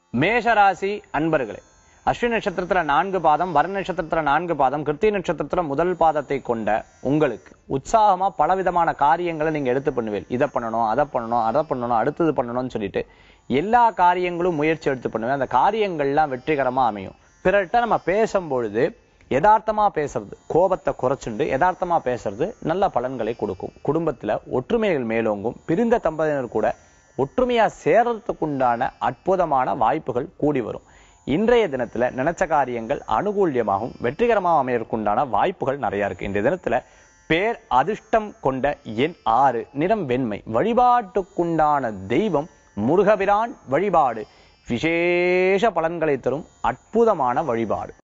மேஷராசி அன்பர்களே அஸ்வினி நட்சத்திரத்துல நான்கு பாதம் வர நட்சத்திரத்துல நான்கு பாதம் கிருத்தி நட்சத்திரத்துல முதல் பாதத்தை கொண்ட உங்களுக்கு உற்சாகமா பலவிதமான காரியங்களை நீங்க எடுத்து பண்ணுவீங்க இதை பண்ணணும் அதை பண்ணணும் அதை பண்ணணும் அடுத்தது பண்ணணும்னு சொல்லிட்டு எல்லா காரியங்களும் முயற்சி எடுத்து பண்ணுவேன் அந்த காரியங்கள்லாம் வெற்றிகரமா அமையும் பிறர்கிட்ட நம்ம பேசும்பொழுது யதார்த்தமா பேசுறது கோபத்தை குறைச்சுண்டு யதார்த்தமா பேசுறது நல்ல பலன்களை கொடுக்கும் குடும்பத்துல ஒற்றுமைகள் மேலோங்கும் பிரிந்த தம்பதியினர் கூட ஒற்றுமையா சேர்றதுக்குண்டான அற்புதமான வாய்ப்புகள் கூடி வரும் இன்றைய தினத்துல நினைச்ச காரியங்கள் அனுகூல்யமாகவும் வெற்றிகரமாக அமையறதுக்குண்டான வாய்ப்புகள் நிறைய இருக்கு இன்றைய தினத்துல பேர் அதிர்ஷ்டம் கொண்ட எண் ஆறு நிறம் வெண்மை வழிபாட்டுக்குண்டான தெய்வம் முருகபிரான் வழிபாடு விசேஷ பலன்களை தரும் அற்புதமான வழிபாடு